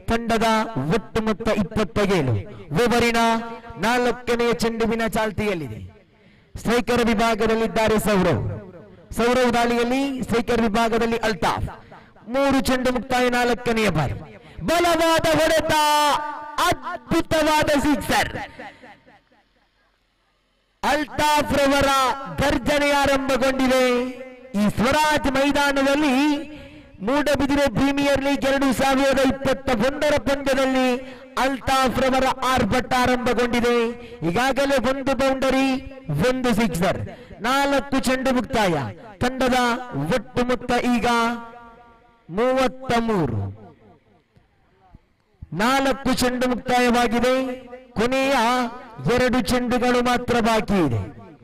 ತಂಡದ ಒಟ್ಟು ಮೊತ್ತ ಇಪ್ಪತ್ತ ಏಳು ಓವರಿನ ನಾಲ್ಕನೆಯ ಚೆಂಡುವಿನ ಚಾಲ್ತಿಯಲ್ಲಿದೆ ಸ್ಟ್ರೈಕರ್ ವಿಭಾಗದಲ್ಲಿದ್ದಾರೆ ಸೌರವ್ ಸೌರವ್ ದಾಳಿಯಲ್ಲಿ ಸ್ಟ್ರೈಕರ್ ವಿಭಾಗದಲ್ಲಿ ಅಲ್ತಾಫ್ ಮೂರು ಚೆಂಡು ಮುಕ್ತಾಯ ನಾಲ್ಕನೆಯ ಬಾರಿ ಬಲವಾದ ಹೊಡೆತ ಅದ್ಭುತವಾದ ಸಿಕ್ಸರ್ ಅಲ್ತಾಫ್ ರವರ ಗರ್ಜನೆ ಆರಂಭಗೊಂಡಿದೆ ಈ ಸ್ವರಾಜ್ ಮೈದಾನದಲ್ಲಿ ಮೂಡಬಿದಿರೆ ಪ್ರೀಮಿಯರ್ ಲೀಗ್ ಎರಡು ಸಾವಿರದ ಇಪ್ಪತ್ತ ಒಂದರ ಪಂದ್ಯದಲ್ಲಿ ಅಲ್ತಾಫ್ ರವರ ಆರ್ಭಟ ಆರಂಭಗೊಂಡಿದೆ ಈಗಾಗಲೇ ಒಂದು ಬೌಂಡರಿ ಒಂದು ಸಿಕ್ಸರ್ ನಾಲ್ಕು ಚೆಂಡು ಮುಕ್ತಾಯ ತಂಡದ ಒಟ್ಟು ಮೊತ್ತ ಈಗ ಮೂವತ್ತ ಮೂರು ನಾಲ್ಕು ಚೆಂಡು ಮುಕ್ತಾಯವಾಗಿದೆ ಕೊನೆಯ ಎರಡು ಚೆಂಡುಗಳು ಮಾತ್ರ ಬಾಕಿ ಇದೆ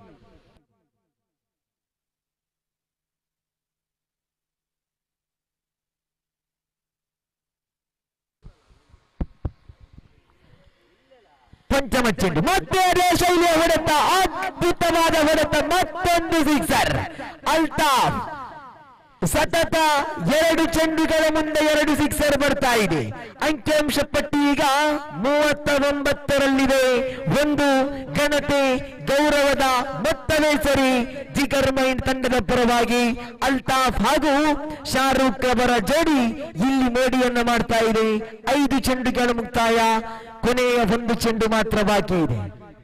ಪಂಚಮ ಚೆಂಡು ಮತ್ತೆ ಅದೇ ಶೈಲಿಯ ಹೊಡೆತ ಅದ್ಭುತವಾದ ಹೊಡೆತ ಮತ್ತೊಂದು ಸಿಕ್ಸರ್ ಅಲ್ತಾಫ್ ಸತತ ಎರಡು ಚೆಂಡುಗಳ ಮುಂದೆ ಎರಡು ಸಿಕ್ಸರ್ ಬರ್ತಾ ಇದೆ ಅಂಕಿಅಂಶ ಪಟ್ಟಿ ಈಗ ಮೂವತ್ತ ಒಂಬತ್ತರಲ್ಲಿದೆ ಒಂದು ಘನತೆ ಗೌರವದ ಮೊತ್ತವೇ ಸರಿ ಜಿಗರ್ ಮೈನ್ ತಂಡದ ಪರವಾಗಿ ಅಲ್ತಾಫ್ ಹಾಗೂ ಶಾರುಖ್ ಅವರ ಜೋಡಿ ಇಲ್ಲಿ ಮೋಡಿಯನ್ನ ಮಾಡ್ತಾ ಇದೆ ಐದು ಚೆಂಡುಗಳ ಮುಕ್ತಾಯ ಕೊನೆಯ ಒಂದು ಚೆಂಡು ಮಾತ್ರ ಬಾಕಿ ಇದೆ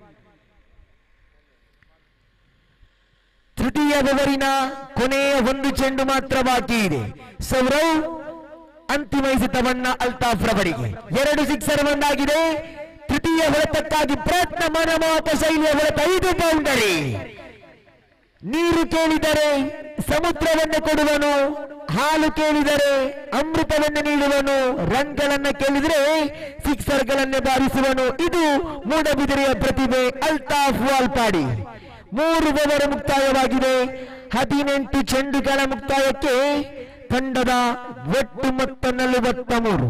ತೃತೀಯ ಓವರಿನ ಕೊನೆಯ ಒಂದು ಚೆಂಡು ಮಾತ್ರ ಬಾಕಿ ಇದೆ ಸೌರವ್ ಅಂತಿಮ ಎಸೆತವನ್ನ ಅಲ್ತಾಫ್ ರವರಿಗೆ ಎರಡು ಸಿಕ್ಸರ್ ಒಂದಾಗಿದೆ ತೃತೀಯ ಹೊಡೆತಕ್ಕಾಗಿ ಪ್ರಯತ್ನ ಮನಮೋಹಕ ಶೈಲಿಯ ಹೊಡೆತ ಐದು ಬೌಂಡರಿ ನೀರು ಕೇಳಿದರೆ ಸಮುದ್ರವನ್ನು ಕೊಡುವನು ಹಾಲು ಕೇಳಿದರೆ ಅಮೃತವನ್ನು ನೀಡುವನು ರನ್ಗಳನ್ನ ಕೇಳಿದರೆ ಸಿಕ್ಸರ್ಗಳನ್ನೇ ಬಾರಿಸುವನು ಇದು ಮೂಡಬಿದಿರೆಯ ಪ್ರತಿಭೆ ಅಲ್ತಾಫ್ ವಾಲ್ಪಾಡಿ ಮೂರು ಓವರ್ ಮುಕ್ತಾಯವಾಗಿದೆ ಹದಿನೆಂಟು ಚೆಂಡುಗಳ ಮುಕ್ತಾಯಕ್ಕೆ ತಂಡದ ಒಟ್ಟು ಮೊತ್ತ ನಲವತ್ತ ಮೂರು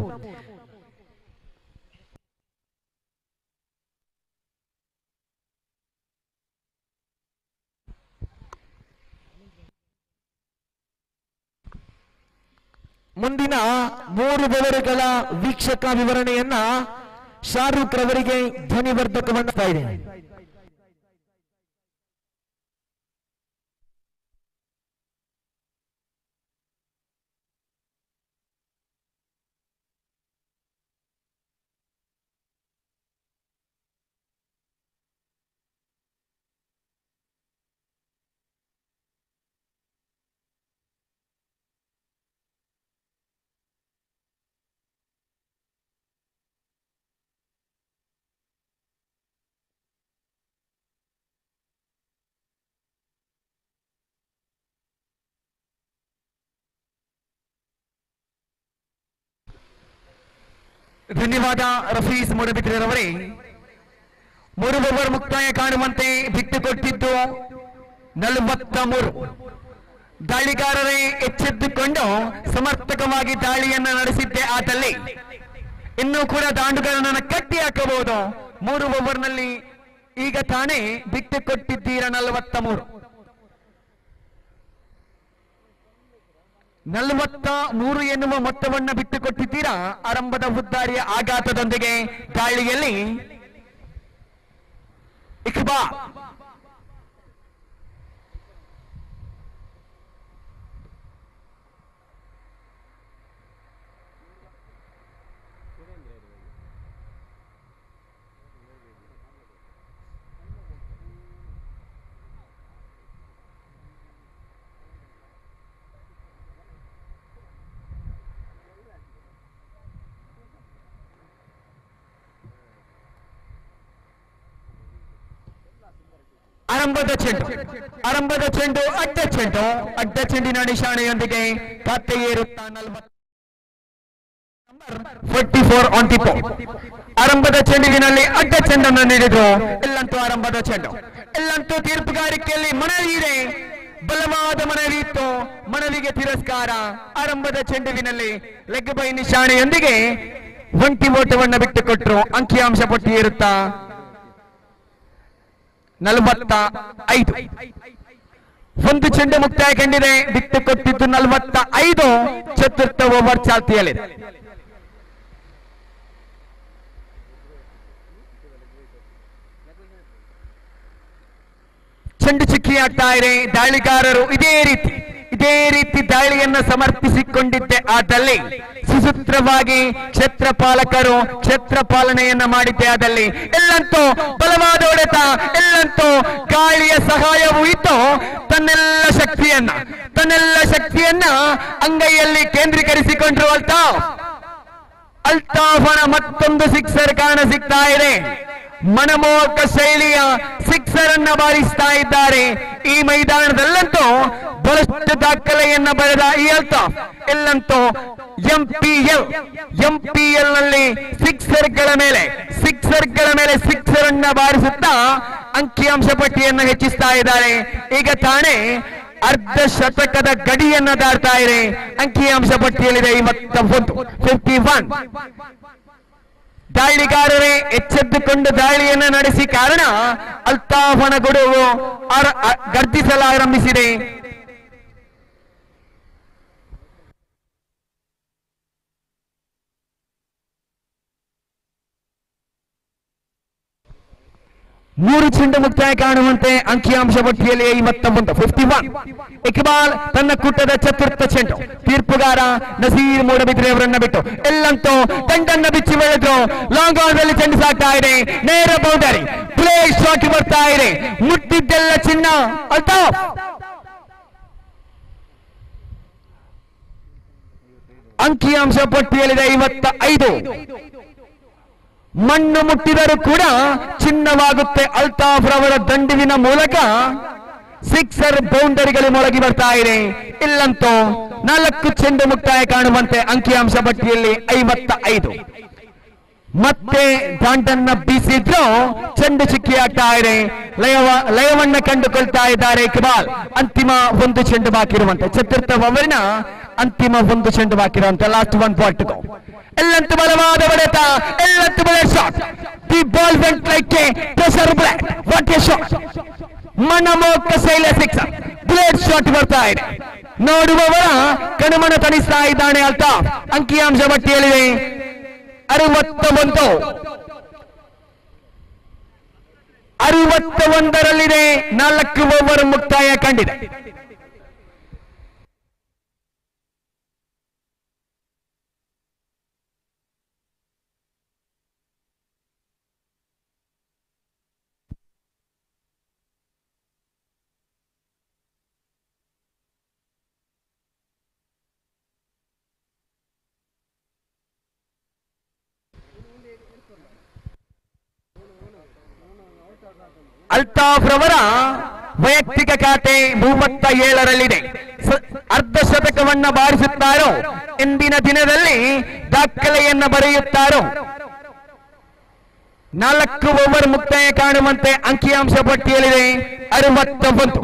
ಮುಂದಿನ ಮೂರು ಓವರ್ಗಳ ವೀಕ್ಷಕ ವಿವರಣೆಯನ್ನ ಶಾರುಖ್ ರವರಿಗೆ ಧ್ವನಿವರ್ಧಕವನ್ನು ಇದೆ ಧನ್ಯವಾದ ರಫೀಸ್ ಮೂಡಬಿದ್ರೆರವರೇ ಮೂರು ಓವರ್ ಮುಕ್ತಾಯ ಕಾಣುವಂತೆ ಬಿಟ್ಟುಕೊಟ್ಟಿದ್ದು ನಲವತ್ತ ಮೂರು ದಾಳಿಗಾರರೇ ಎಚ್ಚೆತ್ತುಕೊಂಡು ಸಮರ್ಥಕವಾಗಿ ದಾಳಿಯನ್ನ ನಡೆಸಿದ್ದೆ ಆದಲ್ಲಿ ಇನ್ನೂ ಕೂಡ ದಾಂಡುಗಾರನನ್ನ ಕಟ್ಟಿ ಹಾಕಬಹುದು ಮೂರು ಓವರ್ನಲ್ಲಿ ಈಗ ತಾನೇ ಬಿಟ್ಟುಕೊಟ್ಟಿದ್ದೀರ ನಲವತ್ತ ಮೂರು ನಲವತ್ತ ಮೂರು ಎನ್ನುವ ಮೊತ್ತವನ್ನ ಬಿಟ್ಟುಕೊಟ್ಟಿದ್ದೀರಾ ಆರಂಭದ ಉದ್ದಾರಿಯ ಆಘಾತದೊಂದಿಗೆ ದಾಳಿಯಲ್ಲಿ ಇಕ್ಬಾ ಆರಂಭದ ಚೆಂಡು ಆರಂಭದ ಚೆಂಡು ಅಡ್ಡ ಚೆಂಡು ಅಡ್ಡ ಚೆಂಡಿನ ನಿಶಾನೆಯೊಂದಿಗೆ ಖಾತೆ ಏರುತ್ತಾ ಫೋರ್ಟಿ ಫೋರ್ ಆನ್ ಟಿಪ್ಪು ಆರಂಭದ ಚೆಂಡುವಿನಲ್ಲಿ ಅಡ್ಡ ಚೆಂಡನ್ನು ನೀಡಿದ್ರು ಎಲ್ಲಂತೂ ಆರಂಭದ ಚೆಂಡು ಎಲ್ಲಂತೂ ತೀರ್ಪುಗಾರಿಕೆಯಲ್ಲಿ ಮನವಿ ಇದೆ ಬಲವಾದ ಮನವಿ ಇತ್ತು ಮನವಿಗೆ ತಿರಸ್ಕಾರ ಆರಂಭದ ಚೆಂಡುವಿನಲ್ಲಿ ಲೆಗ್ ಬೈ ನಿಶಾನೆಯೊಂದಿಗೆ ಒಂಟಿ ಓಟವನ್ನು ಬಿಟ್ಟುಕೊಟ್ರು ಅಂಕಿಅಂಶ ಪಟ್ಟಿ ಏರುತ್ತಾ ನಲವತ್ತ ಐದು ಒಂದು ಚೆಂಡು ಮುಕ್ತಾಯ ಕಂಡಿದೆ ಬಿಟ್ಟು ಕೊಟ್ಟಿದ್ದು ನಲವತ್ತ ಐದು ಚತುರ್ಥ ಓವರ್ ಚಾಲ್ತಿಯಲ್ಲಿದೆ ಚೆಂಡು ಚುಕ್ಕಿ ಆಗ್ತಾ ಇದೆ ದಾಳಿಗಾರರು ಇದೇ ರೀತಿ ಇದೇ ರೀತಿ ದಾಳಿಯನ್ನ ಸಮರ್ಪಿಸಿಕೊಂಡಿದ್ದೆ ಆದಲ್ಲಿ ಸುಸೂತ್ರವಾಗಿ ಕ್ಷೇತ್ರ ಪಾಲಕರು ಕ್ಷೇತ್ರ ಪಾಲನೆಯನ್ನ ಮಾಡಿದ್ದೆ ಆದಲ್ಲಿ ಎಲ್ಲಂತೂ ಬಲವಾದ ಹೊಡೆತ ಎಲ್ಲಂತೂ ಗಾಳಿಯ ಸಹಾಯವೂ ಇತ್ತು ತನ್ನೆಲ್ಲ ಶಕ್ತಿಯನ್ನ ತನ್ನೆಲ್ಲ ಶಕ್ತಿಯನ್ನ ಅಂಗೈಯಲ್ಲಿ ಕೇಂದ್ರೀಕರಿಸಿಕೊಂಡ್ರು ಅಲ್ತಾಫ್ ಅಲ್ತಾಫನ ಮತ್ತೊಂದು ಸಿಕ್ಸರ್ ಕಾಣ ಸಿಗ್ತಾ ಇದೆ ಮನಮೋಹಕ ಶೈಲಿಯ ಸಿಕ್ಸರ್ ಅನ್ನ ಬಾರಿಸ್ತಾ ಇದ್ದಾರೆ ಈ ಮೈದಾನದಲ್ಲಂತೂ ಬಹಳಷ್ಟು ದಾಖಲೆಯನ್ನ ಬರೆದ ಈ ಅಲ್ತಾಫ್ ಎಲ್ಲಂತೂ ಎಂಪಿಎಲ್ ಎಂಪಿಎಲ್ ನಲ್ಲಿ ಸಿಕ್ಸರ್ ಗಳ ಮೇಲೆ ಸಿಕ್ಸರ್ ಗಳ ಮೇಲೆ ಸಿಕ್ಸರ್ ಅನ್ನ ಬಾರಿಸುತ್ತಾ ಅಂಕಿಅಂಶ ಪಟ್ಟಿಯನ್ನು ಹೆಚ್ಚಿಸ್ತಾ ಇದ್ದಾರೆ ಈಗ ತಾನೇ ಅರ್ಧ ಶತಕದ ಗಡಿಯನ್ನ ದಾಟ್ತಾ ಇದೆ ಅಂಕಿಅಂಶ ಪಟ್ಟಿಯಲ್ಲಿದೆ ಇವತ್ತ ಒಂದು ಫಿಫ್ಟಿ ಒನ್ ದಾಳಿಗಾರರೇ ಎಚ್ಚೆತ್ತುಕೊಂಡು ದಾಳಿಯನ್ನ ನಡೆಸಿ ಕಾರಣ ಅಲ್ತಾಫನ ಗುಡುವು ಆರ- ಅ- ಗರ್ಜಿಸಲಾರಂಭಿಸಿದೆ ಮೂರು ಚೆಂಡು ಮುಕ್ತಾಯ ಕಾಣುವಂತೆ ಅಂಕಿಅಂಶ ಪಟ್ಟಿಯಲ್ಲಿ ಐವತ್ತ ಒಂದು ಫಿಫ್ಟಿ ಒನ್ ಇಕ್ಬಾಲ್ ತನ್ನ ಕುಟ್ಟದ ಚತುರ್ಥ ಚೆಂಡು ತೀರ್ಪುಗಾರ ನಸೀರ್ ಮೂಡಬಿದ್ರೆ ಅವರನ್ನ ಬಿಟ್ಟು ಎಲ್ಲಂತೂ ತಂಡನ್ನ ಬಿಚ್ಚಿ ಬೆಳೆದ್ರು ಲಾಂಗ್ ಆನ್ ದಲ್ಲಿ ಚೆಂಡು ಸಾಕ್ತಾ ಇದೆ ನೇರ ಬೌಂಡರಿ ಪ್ಲೇ ಶಾಟ್ ಬರ್ತಾ ಇದೆ ಮುಟ್ಟಿದ್ದೆಲ್ಲ ಚಿನ್ನ ಅಲ್ತಾಫ್ ಅಂಕಿಅಂಶ ಪಟ್ಟಿಯಲ್ಲಿದೆ ಐವತ್ತ ಐದು ಮಣ್ಣು ಮುಟ್ಟಿದರೂ ಕೂಡ ಚಿನ್ನವಾಗುತ್ತೆ ಅಲ್ತಾಫ್ ರವರ ದಂಡುವಿನ ಮೂಲಕ ಸಿಕ್ಸರ್ ಬೌಂಡರಿಗಳು ಮೊಳಗಿ ಬರ್ತಾ ಇದೆ ಇಲ್ಲಂತೂ ನಾಲ್ಕು ಚೆಂಡು ಮುಕ್ತಾಯ ಕಾಣುವಂತೆ ಅಂಕಿಅಂಶ ಪಟ್ಟಿಯಲ್ಲಿ ಐವತ್ತ ಐದು ಮತ್ತೆ ದಾಂಡನ್ನ ಬೀಸಿದ್ರು ಚೆಂಡು ಚಿಕ್ಕಿ ಆಗ್ತಾ ಇದೆ ಲಯವ ಲಯವನ್ನ ಕಂಡುಕೊಳ್ತಾ ಇದ್ದಾರೆ ಇಕ್ಬಾಲ್ ಅಂತಿಮ ಒಂದು ಚೆಂಡು ಬಾಕಿ ಇರುವಂತೆ ಚತುರ್ಥ ಓವರಿನ ಅಂತಿಮ ಒಂದು ಚೆಂಡು ಬಾಕಿ ಇರುವಂತೆ ಲಾಸ್ಟ್ ಒನ್ ಪಾಯಿಂಟ್ ಗೋ ಎಲ್ಲಂತೂ ಬಲವಾದ ಹೊಡೆತ ಎಲ್ಲಂತೂ ಬಲ shot the ball went like a pressure block what a shot ಮನಮೋಕ ಶೈಲ ಸಿಕ್ಸ್ ಬ್ಲೇಡ್ ಶಾಟ್ ಬರ್ತಾ ಇದೆ ನೋಡುವವರ ಕಣಮನ ತಣಿಸ್ತಾ ಇದ್ದಾನೆ ಅಲ್ತ ಅಂಕಿಅಂಶ ಪಟ್ಟಿಯಲ್ಲಿದೆ ಅರವತ್ತ ಒಂದು ಅರವತ್ತ ಒಂದರಲ್ಲಿದೆ ನಾಲ್ಕು ಓವರ್ ಮುಕ್ತಾಯ ಕಂಡಿದೆ ಅಲ್ತಾಫ್ ರವರ ವೈಯಕ್ತಿಕ ಖಾತೆ ಮೂವತ್ತ ಏಳರಲ್ಲಿದೆ ಸ- ಅರ್ಧ ಶತಕವನ್ನ ಬಾರಿಸುತ್ತಾರೋ ಇಂದಿನ ದಿನದಲ್ಲಿ ದಾಖಲೆಯನ್ನ ಬರೆಯುತ್ತಾರೋ ನಾಲ್ಕು ಓವರ್ ಮುಕ್ತಾಯ ಕಾಣುವಂತೆ ಅಂಕಿಅಂಶ ಪಟ್ಟಿಯಲ್ಲಿದೆ ಅರವತ್ತ ಒಂದು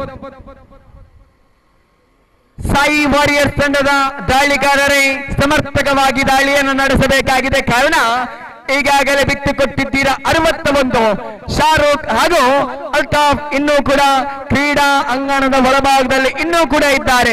ಸಾಯಿ ವಾರಿಯರ್ಸ್ ತಂಡದ ದಾಳಿಗಾರರೇ ಸಮರ್ಥಕವಾಗಿ ದಾಳಿಯನ್ನು ನಡೆಸಬೇಕಾಗಿದೆ ಕಾರಣ ಈಗಾಗಲೇ ಬಿಟ್ಟು ಕೊಟ್ಟಿದ್ದೀರಾ ಅರವತ್ತ ಒಂದು ಶಾರೂಕ್ ಹಾಗೂ ಅಲ್ತಾಫ್ ಇನ್ನೂ ಕೂಡ ಕ್ರೀಡಾ ಅಂಗಣದ ಒಳಭಾಗದಲ್ಲಿ ಇನ್ನೂ ಕೂಡ ಇದ್ದಾರೆ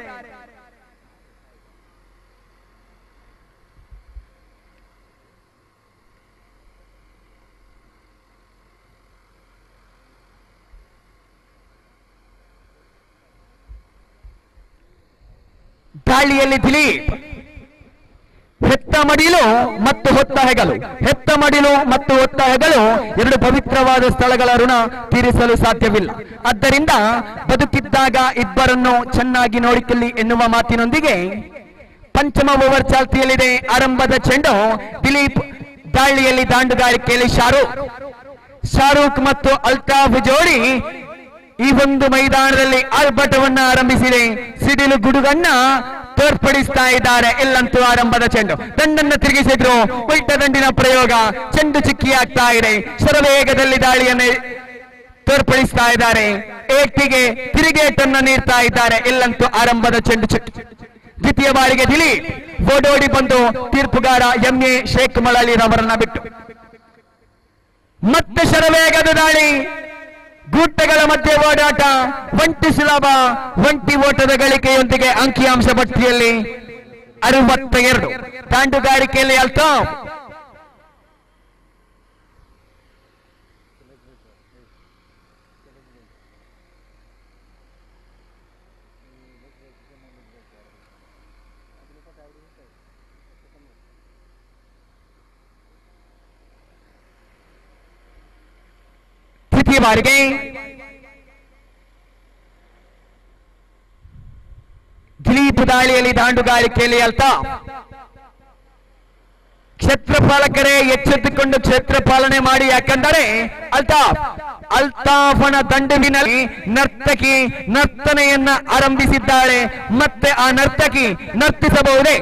ದಾಳಿಯಲ್ಲಿ ದಿಲೀಪ್ ಹೆತ್ತ ಮಡಿಲು ಮತ್ತು ಹೊತ್ತ ಹೆಗಲು ಹೆತ್ತ ಮಡಿಲು ಮತ್ತು ಹೊತ್ತ ಹೆಗಲು ಎರಡು ಪವಿತ್ರವಾದ ಸ್ಥಳಗಳ ಋಣ ತೀರಿಸಲು ಸಾಧ್ಯವಿಲ್ಲ ಆದ್ದರಿಂದ ಬದುಕಿದ್ದಾಗ ಇಬ್ಬರನ್ನು ಚೆನ್ನಾಗಿ ನೋಡಿಕೊಳ್ಳಿ ಎನ್ನುವ ಮಾತಿನೊಂದಿಗೆ ಪಂಚಮ ಓವರ್ ಚಾಲ್ತಿಯಲ್ಲಿದೆ ಆರಂಭದ ಚೆಂಡು ದಿಲೀಪ್ ದಾಳಿಯಲ್ಲಿ ದಾಂಡುಗಾರಿಕೆಯಲ್ಲಿ ಶಾರೂಕ್ ಶಾರೂಕ್ ಮತ್ತು ಅಲ್ತಾಫ್ ಜೋಡಿ ಈ ಒಂದು ಮೈದಾನದಲ್ಲಿ ಆರ್ಭಟವನ್ನ ಆರಂಭಿಸಿದೆ ಸಿಡಿಲು ಗುಡುಗನ್ನ ತೋರ್ಪಡಿಸ್ತಾ ಇದ್ದಾರೆ ಇಲ್ಲಂತೂ ಆರಂಭದ ಚೆಂಡು ದಂಡನ್ನ ತಿರುಗಿಸಿದ್ರು ಉಲ್ಟ ದಂಡಿನ ಪ್ರಯೋಗ ಚೆಂಡು ಚಿಕ್ಕಿ ಆಗ್ತಾ ಇದೆ ಶರವೇಗದಲ್ಲಿ ದಾಳಿಯನ್ನು ತೋರ್ಪಡಿಸ್ತಾ ಇದ್ದಾರೆ ಏಟಿಗೆ ತಿರುಗೇಟನ್ನ ನೀಡ್ತಾ ಇದ್ದಾರೆ ಇಲ್ಲಂತೂ ಆರಂಭದ ಚೆಂಡು ಚಿಕ್ಕಿ ದ್ವಿತೀಯ ಬಾರಿಗೆ ದಿಲೀಪ್ ಓಡೋಡಿ ಬಂದು ತೀರ್ಪುಗಾರ ಎಂ ಎ ಶೇಖ್ ಮಳಲಿ ರವರನ್ನ ಬಿಟ್ಟು ಮತ್ತೆ ಶರವೇಗದ ದಾಳಿ ಗೂಟಗಳ ಮಧ್ಯೆ ಓಡಾಟ ಒಂಟಿ ಸುಲಭ ಒಂಟಿ ಓಟದ ಗಳಿಕೆಯೊಂದಿಗೆ ಅಂಕಿಅಂಶ ಪಟ್ಟಿಯಲ್ಲಿ ಅರವತ್ತ ಎರಡು ತಾಂಡುಗಾರಿಕೆಯಲ್ಲಿ ಅಲ್ತಾಫ್ ಬಾರಿಗೆ ದಿಲೀಪ್ ದಾಳಿಯಲ್ಲಿ ದಾಂಡುಗಾರಿಕೆಯಲ್ಲಿ ಅಲ್ತಾಫ್ ಕ್ಷೇತ್ರಪಾಲಕರೇ ಎಚ್ಚೆತ್ತುಕೊಂಡು ಕ್ಷೇತ್ರ ಪಾಲನೆ ಮಾಡಿ ಯಾಕಂದರೆ ಅಲ್ತಾಫ್ ಅಲ್ತಾಫನ ದಂಡುವಿನಲ್ಲಿ ನರ್ತಕಿ ನರ್ತನೆಯನ್ನ ಆರಂಭಿಸಿದ್ದಾಳೆ ಮತ್ತೆ ಆ ನರ್ತಕಿ ನರ್ತಿಸಬಹುದೇ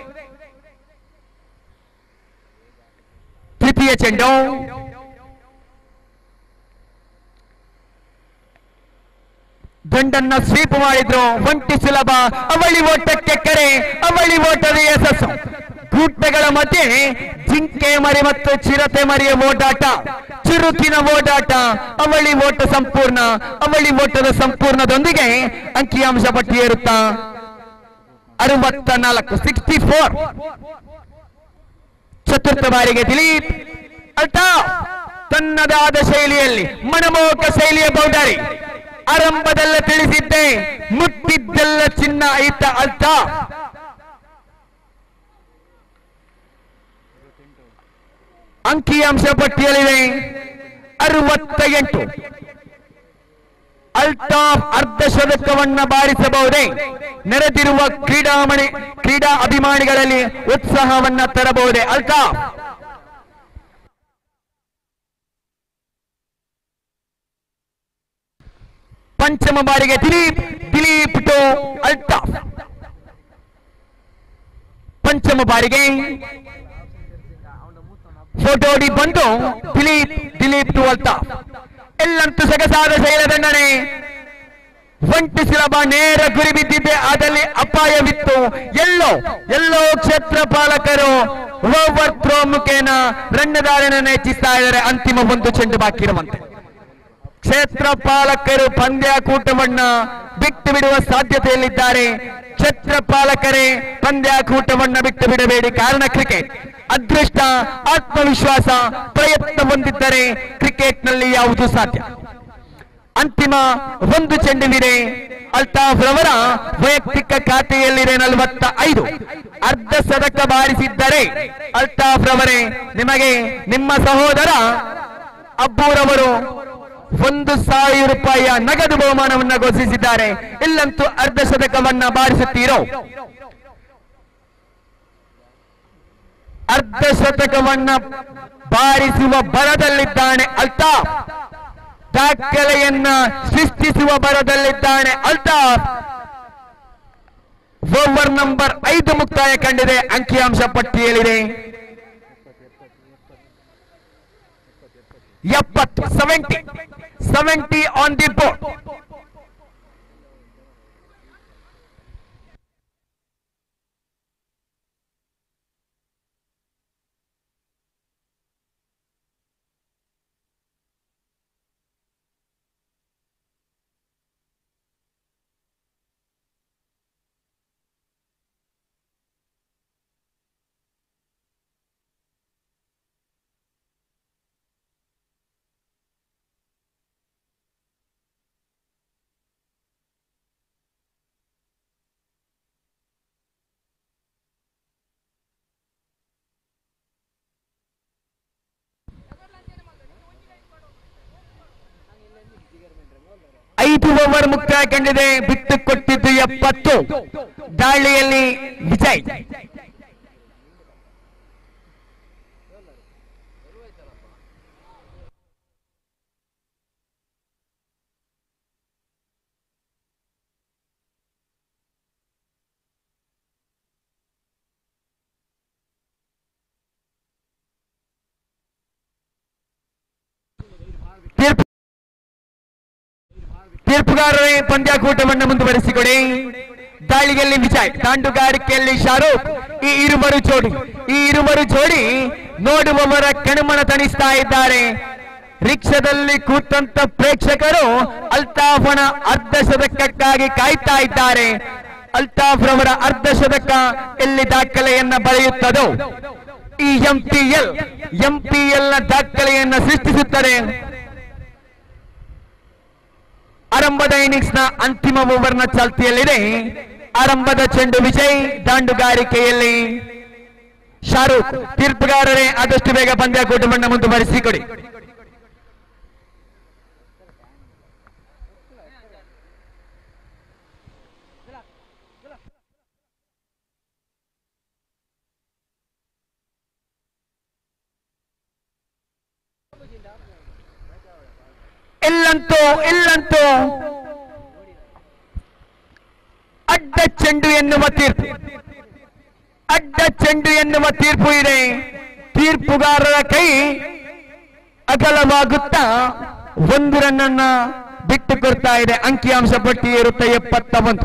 ತೃತೀಯ ಚೆಂಡು ದಂಡನ್ನ ಸ್ವೀಪ್ ಮಾಡಿದ್ರು ಒಂಟಿ ಸುಲಭ ಅವಳಿ ಓಟಕ್ಕೆ ಕರೆ ಅವಳಿ ಓಟದ ಯಶಸ್ಸು ಗೂಟಗಳ ಮಧ್ಯೆ ಜಿಂಕೆ ಮರಿ ಮತ್ತು ಚಿರತೆ ಮರಿಯ ಓಡಾಟ ಚುರುಕಿನ ಓಡಾಟ ಅವಳಿ ಓಟ ಸಂಪೂರ್ಣ ಅವಳಿ ಓಟದ ಸಂಪೂರ್ಣದೊಂದಿಗೆ ಅಂಕಿಅಂಶ ಪಟ್ಟಿ ಏರುತ್ತಾ ಅರವತ್ತ ನಾಲ್ಕು ಸಿಕ್ಸ್ಟಿ ಫೋರ್ ಚತುರ್ಥ ಬಾರಿಗೆ ದಿಲೀಪ್ ಅಲ್ಟಾ ತನ್ನದಾದ ಶೈಲಿಯಲ್ಲಿ ಮನಮೋಹಕ ಶೈಲಿಯ ಬೌಡಾರಿ ಆರಂಭದಲ್ಲ ತಿಳಿಸಿದ್ದೆ ಮುಟ್ಟಿದ್ದೆಲ್ಲ ಚಿನ್ನ ಐತ ಅಲ್ಟಾ ಅಂಕಿಅಂಶ ಪಟ್ಟಿಯಲ್ಲಿದೆ ಅರವತ್ತ ಎಂಟು ಅಲ್ಟಾಫ್ ಅರ್ಧ ಶತಕವನ್ನ ಬಾರಿಸಬಹುದೇ ನೆರೆದಿರುವ ಕ್ರೀಡಾಮಣಿ ಕ್ರೀಡಾ ಅಭಿಮಾನಿಗಳಲ್ಲಿ ಉತ್ಸಾಹವನ್ನ ತರಬಹುದೇ ಅಲ್ಟಾಫ್ ಪಂಚಮ ಬಾರಿಗೆ ದಿಲೀಪ್ ದಿಲೀಪ್ ಟು ಅಲ್ಟಾಫ್ ಪಂಚಮ ಬಾರಿಗೆ ಫೋಟೋಡಿ ಬಂದು ದಿಲೀಪ್ ದಿಲೀಪ್ ಟು ಅಲ್ತಾಫ್ ಎಲ್ಲಂತೂ ಸೊಗಸಾದ ಶೈಲದಂಡನೆ ಒಂಟಿ ಸುಲಭ ನೇರ ಗುರಿ ಬಿದ್ದಿದ್ದೆ ಅದಲ್ಲಿ ಅಪಾಯವಿತ್ತು ಎಲ್ಲೋ ಎಲ್ಲೋ ಕ್ಷೇತ್ರ ಪಾಲಕರು ಓವರ್ ಥ್ರೋ ಮುಖೇನ ರನ್ನದಾರನನ್ನು ಹೆಚ್ಚಿಸ್ತಾ ಇದ್ದಾರೆ ಅಂತಿಮ ಒಂದು ಚೆಂಡು ಬಾಕಿ ಇರುವಂತೆ ಕ್ಷೇತ್ರ ಪಾಲಕರು ಪಂದ್ಯಾಕೂಟವನ್ನ ಬಿಟ್ಟು ಬಿಡುವ ಸಾಧ್ಯತೆಯಲ್ಲಿದ್ದಾರೆ ಕ್ಷೇತ್ರ ಪಾಲಕರೇ ಪಂದ್ಯಾಕೂಟವನ್ನ ಬಿಟ್ಟು ಬಿಡಬೇಡಿ ಕಾರಣ ಕ್ರಿಕೆಟ್ ಅದೃಷ್ಟ ಆತ್ಮವಿಶ್ವಾಸ ಪ್ರಯತ್ನ ಹೊಂದಿದ್ದರೆ ಕ್ರಿಕೆಟ್ನಲ್ಲಿ ಯಾವುದು ಸಾಧ್ಯ ಅಂತಿಮ ಒಂದು ಚೆಂಡುವಿದೆ ಅಲ್ತಾಫ್ ರವರ ವೈಯಕ್ತಿಕ ಖಾತೆಯಲ್ಲಿದೆ ನಲವತ್ತ ಐದು ಅರ್ಧ ಸದಕ ಬಾರಿಸಿದ್ದರೆ ಅಲ್ತಾಫ್ ರವರೇ ನಿಮಗೆ ನಿಮ್ಮ ಸಹೋದರ ಅಬ್ಬೂರವರು ಒಂದು ಸಾವಿರ ರೂಪಾಯಿಯ ನಗದು ಬಹುಮಾನವನ್ನ ಘೋಷಿಸಿದ್ದಾರೆ ಇಲ್ಲಂತೂ ಅರ್ಧ ಶತಕವನ್ನ ಬಾರಿಸುತ್ತೀರೋ ಅರ್ಧ ಶತಕವನ್ನ ಬಾರಿಸುವ ಬರದಲ್ಲಿದ್ದಾನೆ ಅಲ್ತಾಫ್ ದಾಖಲೆಯನ್ನ ಸೃಷ್ಟಿಸುವ ಬರದಲ್ಲಿದ್ದಾನೆ ಅಲ್ತಾಫ್ ಓವರ್ ನಂಬರ್ ಐದು ಮುಕ್ತಾಯ ಕಂಡಿದೆ ಅಂಕಿಅಂಶ ಪಟ್ಟಿಯಲ್ಲಿದೆ ಎಪ್ಪತ್ತು seventy seventy on the board ಐದು ಓವರ್ ಮುಕ್ತಾಯ ಕಂಡಿದೆ ಬಿಟ್ಟು ಕೊಟ್ಟಿದ್ದು ಎಪ್ಪತ್ತು ದಾಳಿಯಲ್ಲಿ ವಿಜಯ್ ತೀರ್ಪು ತೀರ್ಪುಗಾರರೇ ಪಂದ್ಯಾಕೂಟವನ್ನು ಮುಂದುವರಿಸಿಕೊಡಿ ದಾಳಿಯಲ್ಲಿ ವಿಜಯ್ ದಾಂಡುಗಾರಿಕೆಯಲ್ಲಿ ಶಾರೂಕ್ ಈ ಇರುವರು ಜೋಡಿ ಈ ಇರುವರು ಜೋಡಿ ನೋಡುವವರ ಕಣ್ಮನ ತಣಿಸ್ತಾ ಇದ್ದಾರೆ ರಿಕ್ಷಾದಲ್ಲಿ ಕೂತಂತ ಪ್ರೇಕ್ಷಕರು ಅಲ್ತಾಫನ ಅರ್ಧ ಶತಕಕ್ಕಾಗಿ ಕಾಯ್ತಾ ಇದ್ದಾರೆ ಅಲ್ತಾಫ್ ರವರ ಅರ್ಧ ಶತಕ ಎಲ್ಲಿ ದಾಖಲೆಯನ್ನ ಬರೆಯುತ್ತದೋ ಈ ಎಂಪಿಎಲ್ ಎಂಪಿಎಲ್ ನ ದಾಖಲೆಯನ್ನ ಸೃಷ್ಟಿಸುತ್ತದೆ ಆರಂಭದ ಇನ್ನಿಂಗ್ಸ್ ನ ಅಂತಿಮ ಓವರ್ ನ ಚಾಲ್ತಿಯಲ್ಲಿದೆ ಆರಂಭದ ಚೆಂಡು ವಿಜಯ್ ದಾಂಡುಗಾರಿಕೆಯಲ್ಲಿ ಶಾರೂಕ್ ತೀರ್ಪುಗಾರರೇ ಆದಷ್ಟು ಬೇಗ ಪಂದ್ಯಾಕೂಟವನ್ನು ಮುಂದುವರಿಸಿಕೊಡಿ ಇಲ್ಲಂತೂ ಇಲ್ಲಂತೂ ಅಡ್ಡ ಚೆಂಡು ಎನ್ನುವ ತೀರ್ಪು ಅಡ್ಡ ಚೆಂಡು ಎನ್ನುವ ತೀರ್ಪು ಇದೆ ತೀರ್ಪುಗಾರರ ಕೈ ಅಗಲವಾಗುತ್ತಾ ಒಂದು ರನ್ನನ್ನ ಬಿಟ್ಟು ಕೊಡ್ತಾ ಇದೆ ಅಂಕಿಅಂಶ ಪಟ್ಟಿ ಇರುತ್ತೆ ಎಪ್ಪತ್ತ ಒಂದು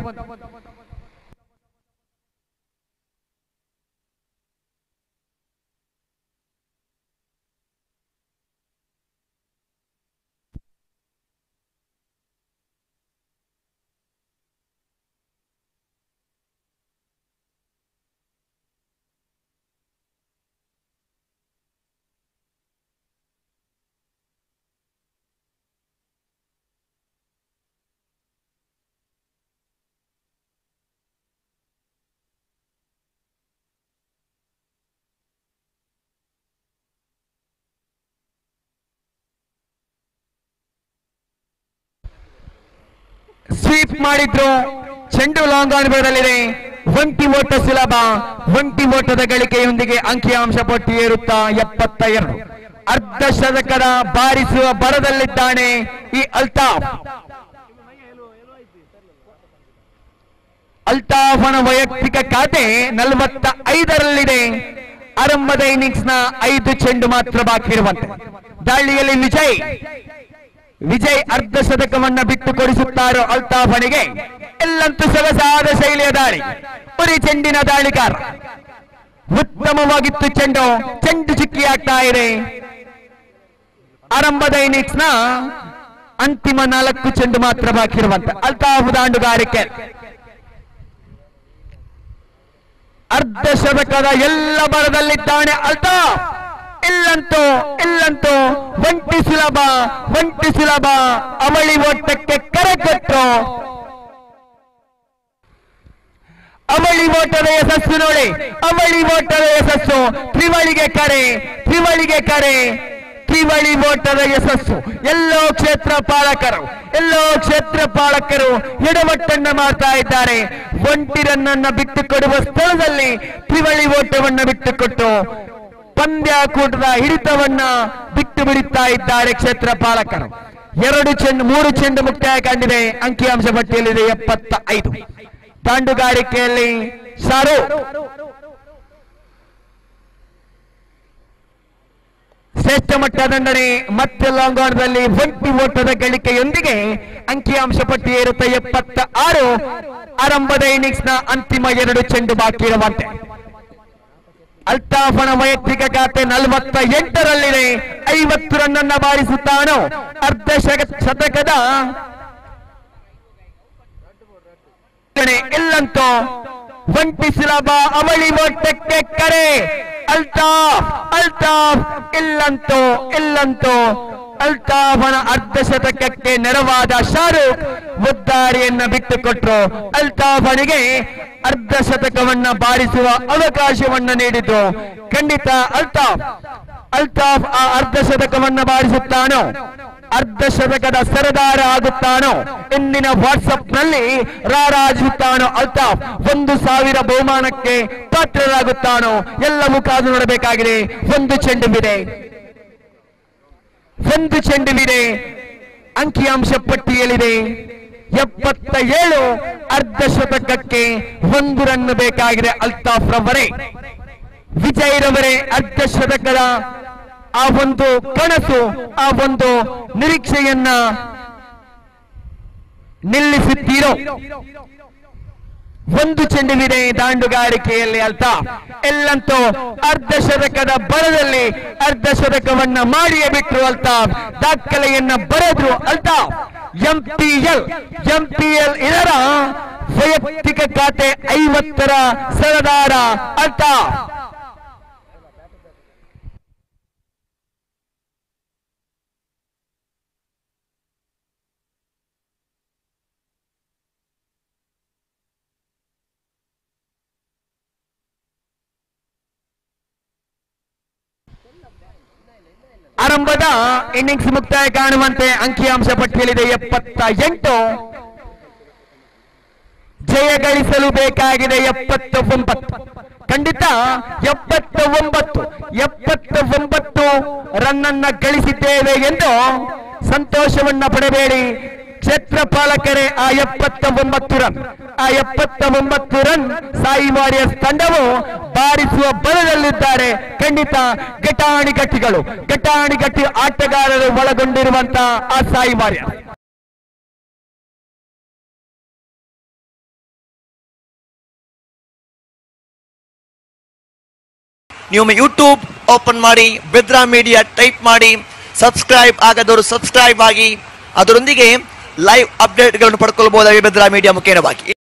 ಸ್ವೀಪ್ ಮಾಡಿದ್ರು ಚೆಂಡು ಲಾಂಗ್ ಆನ್ ಬೇಡಲಿದೆ ಒಂಟಿ ಓಟ ಸುಲಭ ಒಂಟಿ ಓಟದ ಗಳಿಕೆಯೊಂದಿಗೆ ಅಂಕಿಅಂಶ ಪಟ್ಟಿ ಏರುತ್ತಾ ಎಪ್ಪತ್ತ ಎರಡು ಅರ್ಧ ಶತಕದ ಬಾರಿಸುವ ಬರದಲ್ಲಿದ್ದಾನೆ ಈ ಅಲ್ತಾಫ್ ಅಲ್ತಾಫನ ವೈಯಕ್ತಿಕ ಖಾತೆ ನಲವತ್ತ ಐದರಲ್ಲಿದೆ ಆರಂಭದ ಇನ್ನಿಂಗ್ಸ್ ನ ಐದು ಚೆಂಡು ಮಾತ್ರ ಬಾಕಿ ಇರುವಂತೆ ದಾಳಿಯಲ್ಲಿ ವಿಜಯ್ ವಿಜಯ್ ಅರ್ಧ ಶತಕವನ್ನ ಬಿಟ್ಟು ಕೊಡಿಸುತ್ತಾರೋ ಅಲ್ತಾಫನಿಗೆ ಎಲ್ಲಂತೂ ಸೊಗಸಾದ ಶೈಲಿಯ ದಾಳಿ ಉರಿ ಚೆಂಡಿನ ದಾಳಿಗಾರ ಉತ್ತಮವಾಗಿತ್ತು ಚೆಂಡು ಚೆಂಡು ಚುಕ್ಕಿ ಆಗ್ತಾ ಇದೆ ಆರಂಭದ ಇನ್ನಿಂಗ್ಸ್ ನ ಅಂತಿಮ ನಾಲ್ಕು ಚೆಂಡು ಮಾತ್ರ ಬಾಕಿ ಇರುವಂತೆ ಅಲ್ತಾಫ್ ದಾಂಡುಗಾರಿಕೆ ಅರ್ಧ ಶತಕದ ಎಲ್ಲ ಬರದಲ್ಲಿದ್ದಾನೆ ಅಲ್ತಾಫ್ ಇಲ್ಲಂತೂ ಇಲ್ಲಂತೂ ಒಂಟಿ ಸುಲಭ ಒಂಟಿ ಸುಲಭ ಅವಳಿ ಓಟಕ್ಕೆ ಕರೆಕೊಟ್ಟು ಅವಳಿ ಓಟದ ಯಶಸ್ಸು ನೋಡಿ ಅವಳಿ ಓಟದ ಯಶಸ್ಸು ತ್ರಿವಳಿಗೆ ಕರೆ ತ್ರಿವಳಿಗೆ ಕರೆ ತ್ರಿವಳಿ ಓಟದ ಯಶಸ್ಸು ಎಲ್ಲೋ ಕ್ಷೇತ್ರ ಪಾಲಕರು ಎಲ್ಲೋ ಕ್ಷೇತ್ರ ಪಾಲಕರು ಎಡವಟ್ಟನ್ನ ಮಾಡ್ತಾ ಇದ್ದಾರೆ ಒಂಟಿ ರನ್ನನ್ನ ಬಿಟ್ಟು ಕೊಡುವ ಸ್ಥಳದಲ್ಲಿ ತ್ರಿವಳಿ ಓಟವನ್ನ ಬಿಟ್ಟುಕೊಟ್ಟು ಪಂದ್ಯಾಕೂಟದ ಹಿಡಿತವನ್ನ ಬಿಟ್ಟು ಬಿಡುತ್ತಾ ಇದ್ದಾರೆ ಕ್ಷೇತ್ರ ಪಾಲಕರು ಎರಡು ಚೆಂಡು ಮೂರು ಚೆಂಡು ಮುಕ್ತಾಯ ಕಂಡಿದೆ ಅಂಕಿಅಂಶ ಪಟ್ಟಿಯಲ್ಲಿದೆ ಎಪ್ಪತ್ತ ಐದು ದಾಂಡುಗಾರಿಕೆಯಲ್ಲಿ ಸಾರು ಶ್ರೇಷ್ಠ ಮಟ್ಟ ದಂಡನೆ ಮತ್ತೆ ಲಾಂಗ್ ಆನ್ದಲ್ಲಿ ಒಂಟಿ ಓಟದ ಗಳಿಕೆಯೊಂದಿಗೆ ಅಂಕಿಅಂಶ ಪಟ್ಟಿ ಏರುತ್ತೆ ಎಪ್ಪತ್ತ ಆರು ಆರಂಭದ ಇನ್ನಿಂಗ್ಸ್ ನ ಅಂತಿಮ ಎರಡು ಚೆಂಡು ಬಾಕಿ ಇರುವಂತೆ ಅಲ್ತಾಫನ ವೈಯಕ್ತಿಕ ಖಾತೆ ನಲವತ್ತ ಎಂಟರಲ್ಲಿದೆ ಐವತ್ತು ರನ್ನನ್ನ ಬಾರಿಸುತ್ತಾನೋ ಅರ್ಧ ಶಕ- ಶತಕದ ಇಲ್ಲಂತೂ ಒಂಟಿ ಸುಲಭ ಅವಳಿ ಓಟಕ್ಕೆ ಕರೆ ಅಲ್ತಾಫ್ ಅಲ್ತಾಫ್ ಇಲ್ಲಂತೂ ಇಲ್ಲಂತೂ ಅಲ್ತಾಫನ ಅರ್ಧ ಶತಕಕ್ಕೆ ನೆರವಾದ ಶಾರುಖ್ ಮುದ್ದಾರಿಯನ್ನ ಬಿಟ್ಟುಕೊಟ್ರು ಅಲ್ತಾಫನಿಗೆ ಅರ್ಧ ಶತಕವನ್ನ ಬಾರಿಸುವ ಅವಕಾಶವನ್ನ ನೀಡಿದ್ರು ಖಂಡಿತ ಅಲ್ತಾಫ್ ಅಲ್ತಾಫ್ ಆ ಅರ್ಧ ಶತಕವನ್ನ ಬಾರಿಸುತ್ತಾನೋ ಅರ್ಧ ಶತಕದ ಸರದಾರ ಆಗುತ್ತಾನೋ ಇಂದಿನ ವಾಟ್ಸಪ್ ನಲ್ಲಿ ರಾರಾಜಿಸುತ್ತಾನೋ ಅಲ್ತಾಫ್ ಒಂದು ಸಾವಿರ ಬಹುಮಾನಕ್ಕೆ ಪಾತ್ರರಾಗುತ್ತಾನೋ ಎಲ್ಲವೂ ಕಾದು ನೋಡಬೇಕಾಗಿದೆ ಒಂದು ಚೆಂಡುವಿದೆ ಒಂದು ಚೆಂಡುವಿದೆ ಅಂಕಿಅಂಶ ಪಟ್ಟಿಯಲ್ಲಿದೆ ಎಪ್ಪತ್ತ ಏಳು ಅರ್ಧ ಶತಕಕ್ಕೆ ಒಂದು ರನ್ ಬೇಕಾಗಿದೆ ಅಲ್ತಾಫ್ ರವರೇ ವಿಜಯ್ ರವರೇ ಅರ್ಧ ಶತಕದ ಆ ಒಂದು ಕನಸು ಆ ಒಂದು ನಿರೀಕ್ಷೆಯನ್ನ ನಿಲ್ಲಿಸುತ್ತೀರೋ ಒಂದು ಚೆಂಡುವಿದೆ ದಾಂಡುಗಾರಿಕೆಯಲ್ಲಿ ಅಲ್ತ ಎಲ್ಲಂತೂ ಅರ್ಧ ಶತಕದ ಬರದಲ್ಲಿ ಅರ್ಧ ಶತಕವನ್ನ ಮಾಡಿಯೇ ಬಿಟ್ರು ಅಲ್ತಾಫ್ ದಾಖಲೆಯನ್ನ ಬರೆದ್ರು ಅಲ್ತಾಫ್ ಎಂಪಿಎಲ್ ಎಂಪಿಎಲ್ ಇದರ ವೈಯಕ್ತಿಕ ಖಾತೆ ಐವತ್ತರ ಸರದಾರ ಅಲ್ತಾಫ್ ಆರಂಭದ ಇನ್ನಿಂಗ್ಸ್ ಮುಕ್ತಾಯ ಕಾಣುವಂತೆ ಅಂಕಿಅಂಶ ಪಟ್ಟಿಯಲ್ಲಿದೆ ಎಪ್ಪತ್ತ ಎಂಟು ಜಯ ಗಳಿಸಲು ಬೇಕಾಗಿದೆ ಎಪ್ಪತ್ತ ಒಂಬತ್ತು ಖಂಡಿತ ಎಪ್ಪತ್ತ ಒಂಬತ್ತು ಎಪ್ಪತ್ತ ಒಂಬತ್ತು ರನ್ ಅನ್ನ ಗಳಿಸಿದ್ದೇವೆ ಎಂದು ಸಂತೋಷವನ್ನ ಪಡಬೇಡಿ ಕ್ಷೇತ್ರಪಾಲಕರೇ ಆ ಎಪ್ಪತ್ತ ಒಂಬತ್ತು ರನ್ ಆ ಎಪ್ಪತ್ತ ಒಂಬತ್ತು ರನ್ ಸಾಯಿ ವಾರಿಯರ್ಸ್ ತಂಡವು ಬಾರಿಸುವ ಬಲದಲ್ಲಿದ್ದಾರೆ ಖಂಡಿತ ಘಟಾಣಿ ಗಟ್ಟಿಗಳು ಘಟಾಣಿ ಗಟ್ಟಿ ಆಟಗಾರರು ಒಳಗೊಂಡಿರುವಂತ ಆ ಸಾಯಿ ವಾರಿಯರ್ಸ್ ನೀವು ಯೂಟ್ಯೂಬ್ ಓಪನ್ ಮಾಡಿ ಬೆದ್ರಾ ಮೀಡಿಯಾ ಟೈಪ್ ಮಾಡಿ ಸಬ್ಸ್ಕ್ರೈಬ್ ಆಗದವರು ಸಬ್ಸ್ಕ್ರೈಬ್ ಆಗಿ ಅದರೊಂದಿಗೆ ಲೈವ್ ಅಪ್ಡೇಟ್ಗಳನ್ನು ಪಡ್ಕೊಳ್ಬಹುದಾಗಿ ಬೆದ್ರಾ ಮೀಡಿಯಾ ಮುಖೇನವಾಗಿ